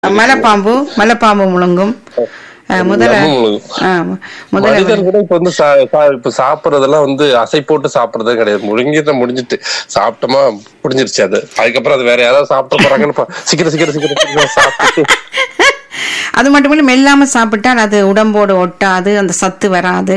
மலைப்பாம்பு மலைப்பாம்பு முழுங்கும் அஹ், முதல்ல நம்ம முழுங்கும். ஆ, முதல்ல மனிதர் கூட இப்ப வந்து சா- சா- இப்ப சாப்பிடுறதெல்லாம் வந்து அசை போட்டு சாப்பிடுறதே கிடையாது முழுங்கிட்ட முடிஞ்சிட்டு சாப்பிட்டோமா முடிஞ்சிருச்சு அது அதுக்கப்புறம் அது வேற யாராவது சாப்பிட்டு போறாங்கன்னு பா- சீக்கிரம் சீக்கிரம் சீக்கிரம் சீக்கிரம் சாப்பிட்டு அது மட்டும் இல்லை மெல்லாம சாப்பிட்டால் அது உடம்போடு ஒட்டாது அந்த சத்து வராது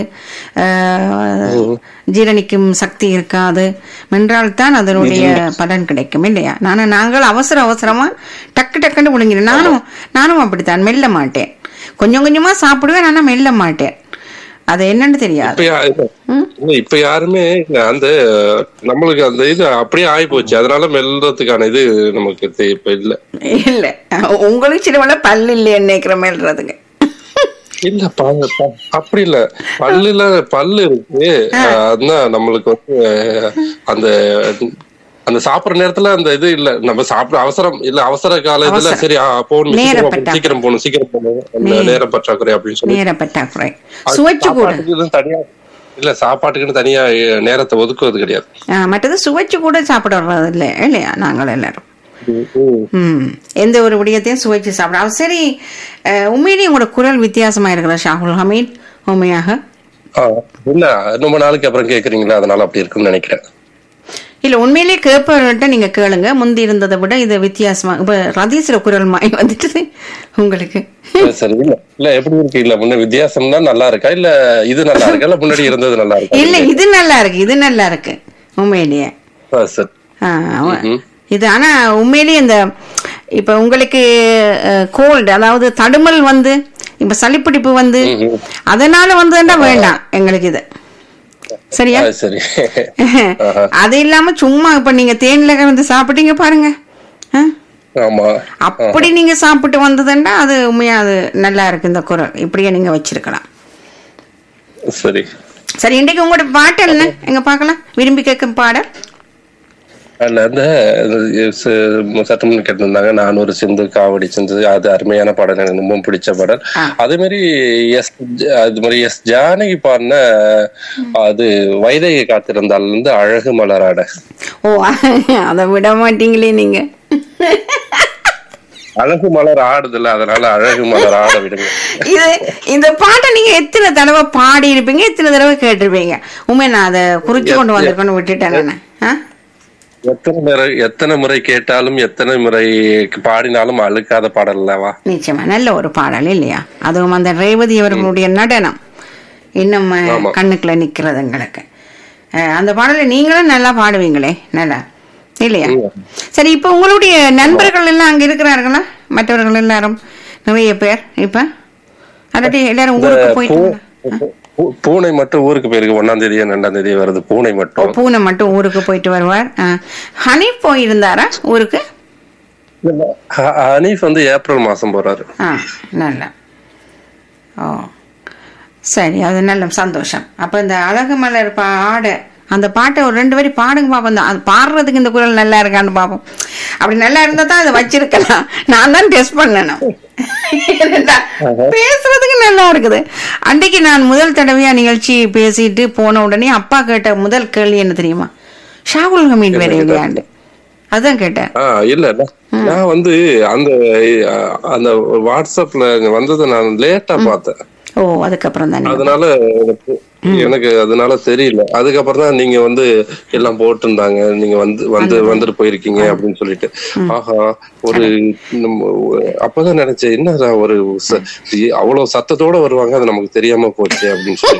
அஹ், ஜீரணிக்கும் சக்தி இருக்காது மென்றால்தான் அதனுடைய பலன் கிடைக்கும் இல்லையா நானும் நாங்கள் அவசர அவசரமா டக்கு டக்குன்னு முழுங்கிடும் நானும் நானும் அப்படித்தான் மெல்ல மாட்டேன் கொஞ்சம் கொஞ்சமா சாப்பிடுவேன் ஆனா மெல்ல மாட்டேன் அது என்னன்னு தெரியாது இப்ப யா- இல்ல, இல்ல, இப்ப யாருமே இல்ல, அந்த நம்மளுக்கு அந்த இது அப்படியே ஆகி போச்சு அதனால மெல்றதுக்கான இது நமக்கு தெ- இப்ப இல்ல இல்ல உங்களுக்கு சில வேளை பல்லு இல்லையே நினைக்கிற மேல்றதுங்க இல்ல ப- ப- அப்படி இல்ல பல்லுல பல்லு இருக்கு அஹ், அதான் நம்மளுக்கு வந்து அஹ், அந்த அந்த சாப்பிடுற நேரத்துல அந்த இது இல்ல நம்ம சாப்பிட அவசரம் இல்ல அவசர காலத்துல அவசரம். சரி ஆ, போகணும் நேர சீக்கிரம் பற்றாக்குறை. சீக்கிரம் போகணும் சீக்கிரம் போகணும் அந்த நேர பற்றாக்குறை அப்படின்னு சொல்லி நேர பற்றாக்குறை அது சுவைச்சு கூட சாப்பாட்டுக்குன்னு தனியா இல்ல சாப்பாட்டுக்குன்னு தனியா அஹ், நேரத்தை ஒதுக்குவது கிடையாது ஆ, மற்றது சுவைச்சு கூட சாப்பிட வர்றது இல்லை இல்லையா நாங்கள் எல்லாரும் ம். ம் எந்த ஒரு விடயத்தையும் சுவைச்சு சாப்பிட சரி அஹ், உண்மையிலேயே உங்களோட குரல் வித்தியாசமா இருக்கிற ஷாகுல் ஹமீத் உண்மையாக ஆ, இல்ல ரொம்ப நாளைக்கு அப்புறம் கேக்குறீங்களா அதனால அப்படி இருக்குன்னு நினைக்கிறேன் இல்ல உண்மையிலேயே கேட்பவர்கிட்ட நீங்க கேளுங்க முந்தி இருந்ததை விட இது வித்தியாசமா இப்ப ரதீஸ்ல குரல் மாய் வந்துட்டு உங்களுக்கு சரி, சரி இல்ல இல்ல எப்படி இருக்கு இல்ல முன்ன வித்தியாசம் தான் நல்லா இருக்கா இல்ல இது நல்லா இருக்கா இல்ல முன்னாடி இருந்தது நல்லா இருக்கா இல்ல இது நல்லா இருக்கு இது நல்லா இருக்கு உண்மையிலேயே ஆ, சரி ஆ, அவ- இது ஆனா உண்மையிலேயே இந்த இப்ப உங்களுக்கு கோல்டு அதாவது தடுமல் வந்து இப்ப சளிப்பிடிப்பு வந்து அதனால வந்ததுன்னா வேண்டாம் எங்களுக்கு இது சரியா ஆ, சரி அது இல்லாம சும்மா இப்ப நீங்க தேன்ல கலந்து சாப்பிட்டீங்க பாருங்க ஆ? ஆமா அப்படி நீங்க சாப்பிட்டு வந்ததுன்னா அது உண்மையா அது நல்லா இருக்கு இந்த குரல் இப்படியே நீங்க வச்சிருக்கலாம் சரி சரி இன்றைக்கு உங்களோட பாட்டு என்ன எங்க பார்க்கலாம் விரும்பி கேட்கும் பாடல் அதுல இந்த ச- சற்று முன் கேட்டிருந்தாங்க நான் ஒரு சிந்து காவடி சிந்து அது அருமையான பாடல் எனக்கு ரொம்ப பிடிச்ச பாடல் ஆ. அதே மாதிரி எஸ் ஜ- அது மாதிரி எஸ் ஜானகி பாடின அது வைதகி காத்திருந்தால் இருந்து அழகு மலராட ஓ அதை விட மாட்டீங்களே நீங்க அழகு மலர் ஆடுதுல்ல அதனால அழகு மலர் ஆட விடுங்க இது இந்த பாட்டை நீங்க எத்தனை தடவை பாடி இருப்பீங்க எத்தனை தடவை கேட்டிருப்பீங்க உண்மை நான் அதை குறிச்சு கொண்டு வந்திருக்கேன்னு விட்டுட்டேன் நானு. ஆ? எத்தனை முறை எத்தனை முறை கேட்டாலும் எத்தனை முறை பாடினாலும் அழுக்காத பாடல் அல்லவா நிச்சயமா நல்ல ஒரு பாடல் இல்லையா அதுவும் அந்த ரேவதி அவர்களுடைய நடனம் இன்னும் அஹ், ஆமா. கண்ணுக்குள்ள நிக்கிறது எங்களுக்கு அஹ், அந்த பாடலை நீங்களும் நல்லா பாடுவீங்களே நல்லா இல்லையா சரி இப்ப உங்களுடைய நண்பர்கள் எல்லாம் அங்க இருக்கிறார்களா மற்றவர்கள் எல்லாரும் நிறைய பேர் இப்ப அல்லாட்டி எல்லாரும் ஊருக்கு போயிட்டு பூ- பூனை மட்டும் ஊருக்கு போயிருக்கு ஒன்னாம் தேதி ரெண்டாம் தேதி வருது பூனை மட்டும் பூனை மட்டும் ஊருக்கு போயிட்டு வருவார் அஹ், ஹனீஃப் போயிருந்தாரா ஊருக்கு ஹ- ஹனீஃப் வந்து ஏப்ரல் மாசம் போறாரு ஆ நல்லா ஓ சரி அது நல்ல சந்தோஷம் அப்போ இந்த அழகு மலர் பாட அந்த பாட்டை ஒரு ரெண்டு வரி பாடுங்க பாப்போம் அந்த- அது பாடுறதுக்கு இந்த குரல் நல்லா இருக்கான்னு பார்ப்போம் அப்படி நல்லா இருந்தா தான் அதை வச்சிருக்கலாம் நான் தான் டெஸ்ட் பண்ணணும் ஏனென்றா, பேசுறதுக்கு நல்லா இருக்குது அன்றைக்கு நான் முதல் தடவையா நிகழ்ச்சி பேசிட்டு போன உடனே அப்பா கேட்ட முதல் கேள்வி என்ன தெரியுமா ஷாகுல் ஹமீட் வேற இல்லையாண்டு அதான் கேட்டேன் ஆ இல்ல இல்ல. நான் வந்து அந்த அஹ், அந்த வாட்ஸ்அப்ல வந்ததை நான் லேட்டா பார்த்தேன் ஓ அதுக்கப்புறம் தானே அதனால எனக்கு எனக்கு அதனால தெரியல அதுக்கப்புறம் தான் நீங்க வந்து எல்லாம் போட்டிருந்தாங்க நீங்க வந்து வந்து வந்துட்டு போயிருக்கீங்க அப்படின்னு சொல்லிட்டு ஆஹா ஒரு நம்ம அப்பதான் நினைச்சேன் என்னடா ஒரு ச- அவ்வளவு சத்தத்தோட வருவாங்க அது நமக்கு தெரியாம போச்சு அப்படின்னு சொல்லி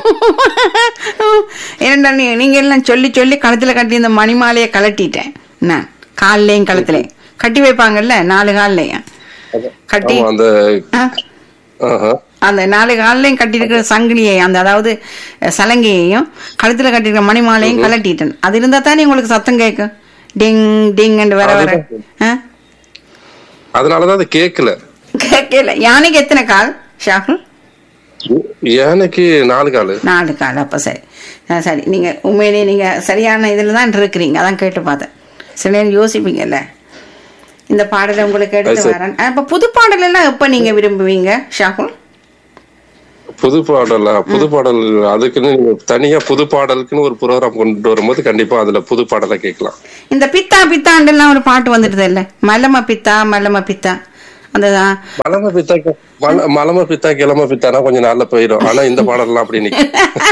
ஏனென்றா நீ நீங்க எல்லாம் சொல்லி சொல்லி கழுத்துல கட்டி இந்த மணிமாலையை கலட்டிட்டேன் நான் கால்லையும் கழுத்துலையும் கட்டி வைப்பாங்கல்ல நாலு கால்லையும் கட்டி ஆமா அந்த ஆ, ஆஹா அந்த நாலு கால்லையும் கட்டியிருக்கிற சங்கிலியை அந்த அதாவது அஹ், சலங்கையையும் கழுத்துல கட்டியிருக்கிற மணிமாலையும் கலட்டிட்டேன் அது இருந்தா தானே உங்களுக்கு சத்தம் கேட்கும் டிங் டிங் வர வர ஆ? அதனாலதான் அது கேக்கல கேட்கல யானைக்கு எத்தனை கால் ஷாகுல் எனக்கு நாலு காலு நாலு கால் அப்போ சரி ஆ, சரி நீங்க உண்மையிலேயே நீங்க சரியான இதில் தான் இருக்கிறீங்க அதான் கேட்டு பார்த்தேன் சில நேரம் யோசிப்பீங்கல்ல இந்த பாடலை உங்களுக்கு எடுத்து அது சரி. வரேன் அப்போ புது பாடல் எல்லாம் எப்போ நீங்க விரும்புவீங்க ஷாகுல் புது பாடலா புது பாடல் அதுக்குன்னு நீங்க தனியா புது பாடலுக்குன்னு ஒரு ப்ரோக்ராம் கொண்டு வரும்போது கண்டிப்பா அதுல புது பாடலை கேட்கலாம் இந்த பித்தா பித்தாண்டெல்லாம் ஒரு பாட்டு வந்துடுது இல்ல மலம பித்தா மலம பித்தா அந்த மலம பித்தா கி- மல- மலம பித்தா கிளம பித்தானா கொஞ்சம் நாள்ல போயிடும் ஆனா இந்த பாடல்லாம் அப்படி நிக்கும்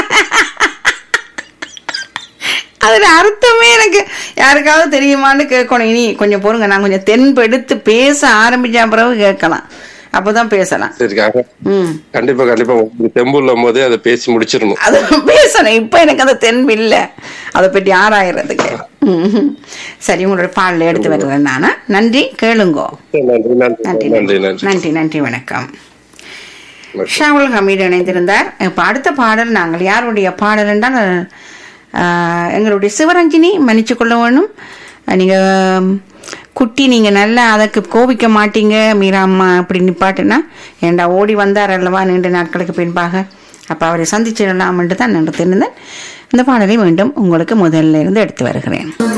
அதுல அர்த்தமே எனக்கு யாருக்காவது தெரியுமான்னு கேட்கணும் இனி கொஞ்சம் பொறுங்க நான் கொஞ்சம் தென்பெடுத்து பேச ஆரம்பிச்ச பிறகு கேட்கலாம் அப்பதான் பேசலாம் சரி க- ம் கண்டிப்பா கண்டிப்பா உங்களுக்கு தெம்புள்ளும் போதே அதை பேசி முடிச்சிடணும் அது பேசணும் இப்ப எனக்கு அந்த தென்பு இல்ல அதை பற்றி ஆராயறதுக்கு ம். சரி உங்களோட பாடல எடுத்து வருவேன் நானா நன்றி கேளுங்கோ சரி, நன்றி நன்றி நன்றி நன்றி நன்றி நன்றி நன்றி வணக்கம் ஷாவுல் ஹமீட் இணைந்திருந்தார் இப்ப அடுத்த பாடல் நாங்கள் யாருடைய பாடல் என்றால் ஆஹ், எங்களுடைய சிவரஞ்சினி மன்னிச்சு கொள்ள வேணும் நீங்க ம், குட்டி நீங்க நல்லா அதற்கு கோபிக்க மாட்டீங்க மீரா அம்மா அப்படி நிப்பாட்டுனா ஏண்டா ஓடி வந்தார் அல்லவா நீண்ட நாட்களுக்கு பின்பாக அப்ப அவரை சந்திச்சிடலாம் என்று தான் நினைத்திருந்தேன் இந்த பாடலை மீண்டும் உங்களுக்கு முதல்ல இருந்து எடுத்து வருகிறேன்